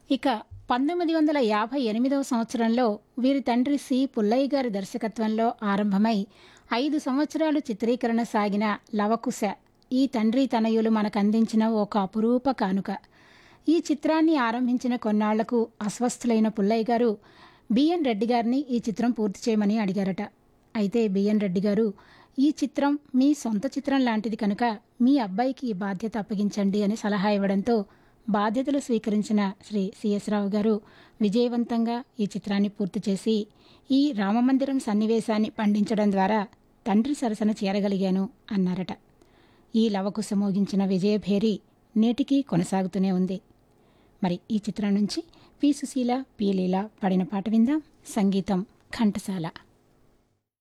ఇక పంతొమ్మిది వందల యాభై ఎనిమిదవ సంవత్సరంలో వీరి తండ్రి సి పుల్లయ్య గారి దర్శకత్వంలో ఆరంభమై ఐదు సంవత్సరాలు చిత్రీకరణ సాగిన లవకుశ ఈ తండ్రి తనయులు మనకందించిన ఒక అపురూప కానుక ఈ చిత్రాన్ని ఆరంభించిన కొన్నాళ్లకు అస్వస్థులైన పుల్లయ్య గారు బిఎన్ రెడ్డి గారిని ఈ చిత్రం పూర్తి చేయమని అడిగారట అయితే బిఎన్ రెడ్డి గారు ఈ చిత్రం మీ సొంత చిత్రం లాంటిది కనుక మీ అబ్బాయికి ఈ బాధ్యత అప్పగించండి అని సలహా ఇవ్వడంతో బాధ్యతలు స్వీకరించిన శ్రీ సిఎస్ రావు గారు విజయవంతంగా ఈ చిత్రాన్ని పూర్తి చేసి ఈ రామమందిరం సన్నివేశాన్ని పండించడం ద్వారా తండ్రి సరసన చేరగలిగాను అన్నారట ఈ లవకుశ మోగించిన విజయభేరి నేటికీ కొనసాగుతూనే ఉంది మరి ఈ చిత్రం నుంచి పి సుశీల పి లీల పాడిన పాట విందాం సంగీతం ఘంటసాల